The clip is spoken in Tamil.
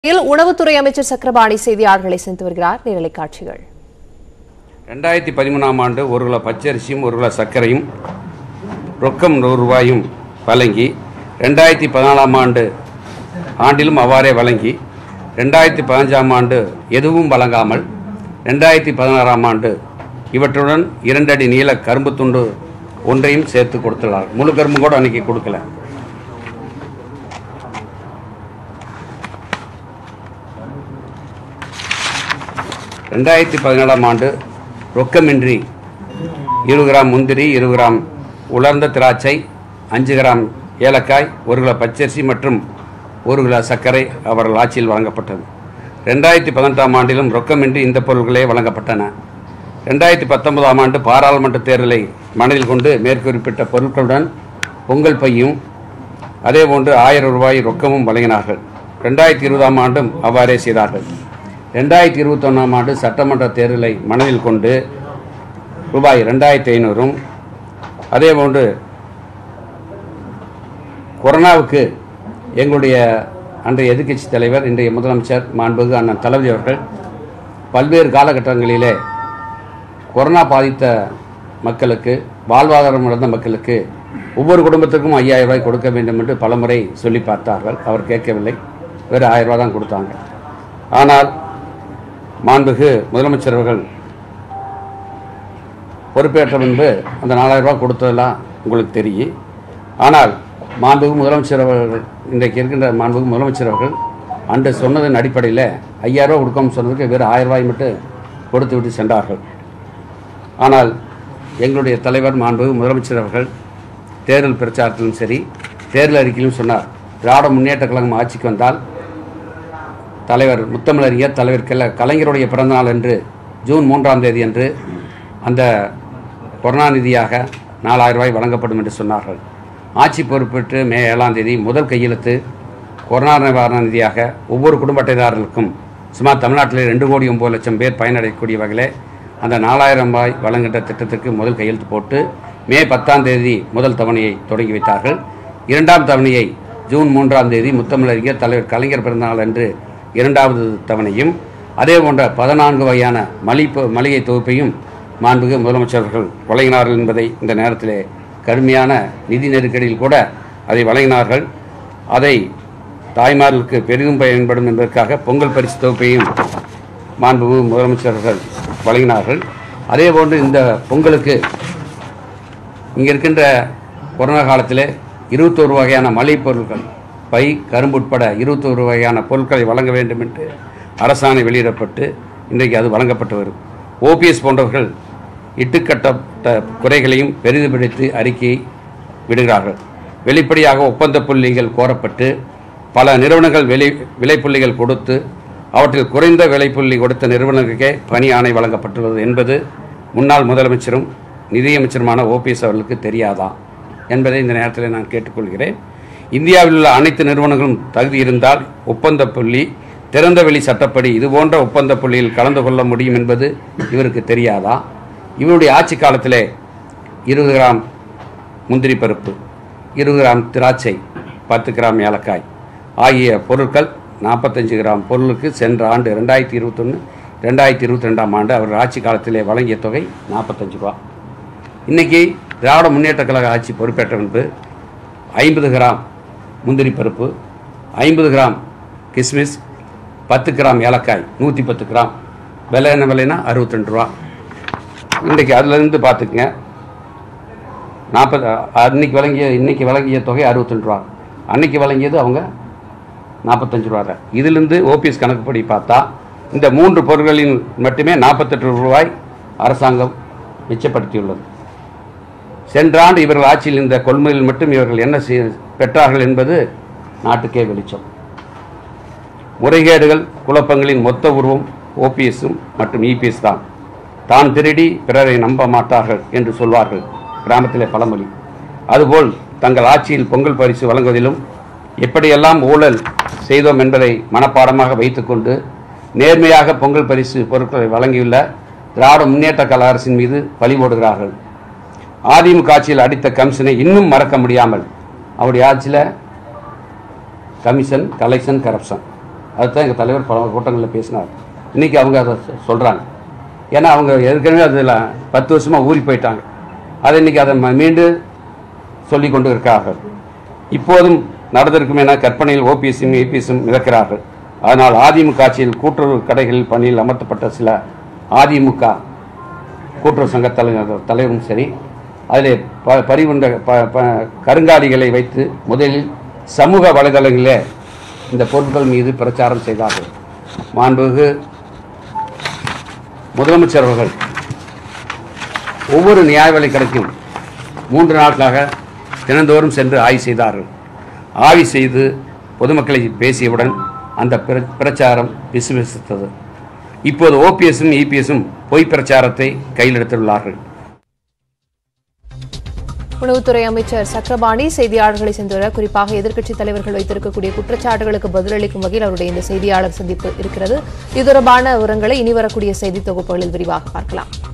இதில் உணவுத்துறை அமைச்சர் சக்கரபாணி செய்தியாளர்களை சென்று வருகிறார் நேரலை காட்சிகள் ரெண்டாயிரத்தி பதிமூணாம் ஆண்டு ஒரு கிலோ பச்சரிசியும் ஒரு கிலோ சர்க்கரையும் ரொக்கம் நூறு ரூபாயும் வழங்கி ரெண்டாயிரத்தி பதினாலாம் ஆண்டு ஆண்டிலும் அவ்வாறே வழங்கி ரெண்டாயிரத்தி பதினஞ்சாம் ஆண்டு எதுவும் வழங்காமல் ரெண்டாயிரத்தி பதினாறாம் ஆண்டு இவற்றுடன் இரண்டடி நீள கரும்பு துண்டு ஒன்றையும் சேர்த்து கொடுத்துள்ளார் முழு கரும்பு கூட அன்னைக்கு கொடுக்கல ரெண்டாயிரத்தி பதினேழாம் ஆண்டு ரொக்கமின்றி இருபது கிராம் முந்திரி இருபது கிராம் உலர்ந்த திராட்சை அஞ்சு கிராம் ஏலக்காய் ஒரு கிலோ பச்சரிசி மற்றும் ஒரு கிலோ சர்க்கரை அவர்கள் ஆட்சியில் வழங்கப்பட்டது ரெண்டாயிரத்தி பதினெட்டாம் ஆண்டிலும் ரொக்கமின்றி இந்த பொருட்களே வழங்கப்பட்டன ரெண்டாயிரத்தி பத்தொன்பதாம் ஆண்டு பாராளுமன்ற தேர்தலை மனதில் கொண்டு மேற்குறிப்பிட்ட பொருட்களுடன் பொங்கல் பையும் அதேபோன்று ஆயிரம் ரூபாய் ரொக்கமும் வழங்கினார்கள் ரெண்டாயிரத்தி இருபதாம் ஆண்டும் அவ்வாறே செய்தார்கள் ரெண்டாயிரத்தி இருபத்தொன்னாம் ஆண்டு சட்டமன்ற தேர்தலை மனதில் கொண்டு ரூபாய் ரெண்டாயிரத்தி ஐநூறும் அதேபோன்று கொரோனாவுக்கு எங்களுடைய அன்றைய எதிர்க்கட்சி தலைவர் இன்றைய முதலமைச்சர் மாண்புகு அண்ணன் தளபதி அவர்கள் பல்வேறு காலகட்டங்களிலே கொரோனா பாதித்த மக்களுக்கு வாழ்வாதாரம் இழந்த மக்களுக்கு ஒவ்வொரு குடும்பத்துக்கும் ஐயாயிரம் ரூபாய் கொடுக்க வேண்டும் என்று பலமுறை சொல்லி பார்த்தார்கள் அவர் கேட்கவில்லை வெறும் ஆயிரம் ரூபாய் தான் கொடுத்தாங்க ஆனால் மாண்புகு முதலமைச்சர் அவர்கள் பொறுப்பேற்ற முன்பு அந்த நாலாயிரம் ரூபாய் கொடுத்ததெல்லாம் உங்களுக்கு தெரியும் ஆனால் மாண்புகு முதலமைச்சர் அவர்கள் இன்றைக்கு இருக்கின்ற மாண்புகு முதலமைச்சர் அவர்கள் அன்று சொன்னதன் அடிப்படையில் ஐயாயிரம் ரூபாய் கொடுக்காம சொன்னதுக்கு வெறும் ஆயிரம் ரூபாய் மட்டும் கொடுத்து விட்டு சென்றார்கள் ஆனால் எங்களுடைய தலைவர் மாண்புகு முதலமைச்சர் அவர்கள் தேர்தல் பிரச்சாரத்திலும் சரி தேர்தல் அறிக்கையிலும் சொன்னார் திராவிட முன்னேற்ற கழகம் ஆட்சிக்கு வந்தால் தலைவர் முத்தமிழறிஞர் தலைவர் கல கலைஞருடைய பிறந்தநாள் என்று ஜூன் மூன்றாம் தேதி அன்று அந்த கருணாநிதியாக நாலாயிரம் ரூபாய் வழங்கப்படும் என்று சொன்னார்கள் ஆட்சி பொறுப்பேற்று மே ஏழாம் தேதி முதல் கையெழுத்து கொரோனா நிவாரண நிதியாக ஒவ்வொரு குடும்ப அட்டைதாரர்களுக்கும் சுமார் தமிழ்நாட்டில் ரெண்டு கோடி ஒம்பது லட்சம் பேர் பயனடையக்கூடிய வகையில் அந்த நாலாயிரம் ரூபாய் வழங்குகின்ற திட்டத்திற்கு முதல் கையெழுத்து போட்டு மே பத்தாம் தேதி முதல் தவணையை தொடங்கி வைத்தார்கள் இரண்டாம் தவணையை ஜூன் மூன்றாம் தேதி முத்தமிழறிஞர் தலைவர் கலைஞர் பிறந்தநாள் அன்று இரண்டாவது தவணையும் அதே போன்ற பதினான்கு வகையான மலிப்பு மளிகை தொகுப்பையும் மாண்புகு முதலமைச்சர் அவர்கள் வழங்கினார்கள் என்பதை இந்த நேரத்திலே கடுமையான நிதி நெருக்கடியில் கூட அதை வழங்கினார்கள் அதை தாய்மார்களுக்கு பெரிதும் பயன்படும் என்பதற்காக பொங்கல் பரிசு தொகுப்பையும் மாண்புகு முதலமைச்சர் அவர்கள் வழங்கினார்கள் அதே போன்று இந்த பொங்கலுக்கு இங்கே இருக்கின்ற கொரோனா காலத்தில் இருபத்தோரு வகையான மளிகை பொருட்கள் பை கரும்பு உட்பட இருபத்தோரு வகையான பொருட்களை வழங்க வேண்டும் என்று அரசாணை வெளியிடப்பட்டு இன்றைக்கு அது வழங்கப்பட்டு வரும் ஓபிஎஸ் போன்றவர்கள் இட்டுக்கட்டப்பட்ட குறைகளையும் பெரிதுபடுத்தி அறிக்கையை விடுகிறார்கள் வெளிப்படையாக ஒப்பந்த புள்ளிகள் கோரப்பட்டு பல நிறுவனங்கள் விலை விலைப்புள்ளிகள் கொடுத்து அவற்றில் குறைந்த விலைப்புள்ளி கொடுத்த நிறுவனங்களுக்கே பணி ஆணை வழங்கப்பட்டுள்ளது என்பது முன்னாள் முதலமைச்சரும் நிதியமைச்சருமான ஓபிஎஸ் அவர்களுக்கு தெரியாதா என்பதை இந்த நேரத்தில் நான் கேட்டுக்கொள்கிறேன் இந்தியாவில் உள்ள அனைத்து நிறுவனங்களும் தகுதி இருந்தால் ஒப்பந்த புள்ளி திறந்த வெளி சட்டப்படி இதுபோன்ற ஒப்பந்த புள்ளியில் கலந்து கொள்ள முடியும் என்பது இவருக்கு தெரியாதா இவருடைய ஆட்சி காலத்திலே இருபது கிராம் முந்திரி பருப்பு இருபது கிராம் திராட்சை பத்து கிராம் ஏலக்காய் ஆகிய பொருட்கள் நாற்பத்தஞ்சு கிராம் பொருளுக்கு சென்ற ஆண்டு ரெண்டாயிரத்தி இருபத்தொன்று ரெண்டாயிரத்தி இருபத்தி ரெண்டாம் ஆண்டு அவர் ஆட்சி காலத்திலே வழங்கிய தொகை நாற்பத்தஞ்சு ரூபா இன்றைக்கி திராவிட முன்னேற்ற கழக ஆட்சி பொறுப்பேற்ற முன்பு ஐம்பது கிராம் முந்திரி பருப்பு ஐம்பது கிராம் கிஸ்மிஸ் பத்து கிராம் ஏலக்காய் நூற்றி பத்து கிராம் விலை என்ன விலைனா அறுபத்தி ரெண்டு ரூபா இன்றைக்கி அதுலேருந்து பார்த்துக்குங்க நாற்பது அன்னைக்கு வழங்கிய இன்னைக்கு வழங்கிய தொகை அறுபத்தெண்டு ரூபா அன்னைக்கு வழங்கியது அவங்க நாற்பத்தஞ்சு ரூபா தான் இதிலிருந்து ஓபிஎஸ் கணக்குப்படி பார்த்தா இந்த மூன்று பொருட்களின் மட்டுமே நாற்பத்தெட்டு ரூபாய் அரசாங்கம் மிச்சப்படுத்தியுள்ளது சென்ற ஆண்டு இவர்கள் ஆட்சியில் இந்த கொள்முதலில் மட்டும் இவர்கள் என்ன செய்ய பெற்றார்கள் என்பது நாட்டுக்கே வெளிச்சம் முறைகேடுகள் குழப்பங்களின் மொத்த உருவம் ஓபிஎஸும் மற்றும் இபிஎஸ் தான் தான் திருடி பிறரை நம்ப மாட்டார்கள் என்று சொல்வார்கள் கிராமத்திலே பழமொழி அதுபோல் தங்கள் ஆட்சியில் பொங்கல் பரிசு வழங்குவதிலும் எப்படியெல்லாம் ஊழல் செய்தோம் என்பதை மனப்பாடமாக வைத்துக்கொண்டு நேர்மையாக பொங்கல் பரிசு பொருட்களை வழங்கியுள்ள திராவிட முன்னேற்ற கழக அரசின் மீது பழி போடுகிறார்கள் அதிமுக ஆட்சியில் அடித்த கமிஷனை இன்னும் மறக்க முடியாமல் அவருடைய ஆட்சியில் கமிஷன் கலெக்ஷன் கரப்ஷன் அதுதான் எங்கள் தலைவர் பல கூட்டங்களில் பேசினார் இன்றைக்கி அவங்க அதை சொல்கிறாங்க ஏன்னா அவங்க ஏற்கனவே அதில் பத்து வருஷமாக ஊறி போயிட்டாங்க அதை இன்றைக்கி அதை ம- மீண்டும் சொல்லி கொண்டு இருக்கிறார்கள் இப்போதும் நடந்திருக்கும் என கற்பனையில் ஓபிஎஸும் ஏபிஎஸும் மிதக்கிறார்கள் அதனால் அதிமுக ஆட்சியில் கூட்டுறவு கடைகளில் பணியில் அமர்த்தப்பட்ட சில அதிமுக கூட்டுறவு சங்க தலைவர் தலைவரும் சரி அதில் ப பறிவுண்ட ப ப கருங்காலிகளை வைத்து முதலில் சமூக வலைதளங்களில் இந்த பொருட்கள் மீது பிரச்சாரம் செய்தார்கள் மாண்புமிகு முதலமைச்சர் அவர்கள் ஒவ்வொரு நியாய விலை கடைக்கும் மூன்று நாட்களாக தினந்தோறும் சென்று ஆய்வு செய்தார்கள் ஆய்வு செய்து பொதுமக்களை பேசியவுடன் அந்த பிர- பிரச்சாரம் விசுவசித்தது இப்போது ஓபிஎஸும் இபிஎஸும் பொய் பிரச்சாரத்தை கையில் எடுத்துள்ளார்கள் உணவுத்துறை அமைச்சர் சக்கரபாணி செய்தியாளர்களை சென்றுவர குறிப்பாக எதிர்க்கட்சித் தலைவர்கள் வைத்திருக்கக்கூடிய குற்றச்சாட்டுகளுக்கு பதிலளிக்கும் வகையில் அவருடைய இந்த செய்தியாளர் சந்திப்பு இருக்கிறது இது தொடர்பான விவரங்களை இனி வரக்கூடிய செய்தி தொகுப்புகளில் விரிவாக பார்க்கலாம்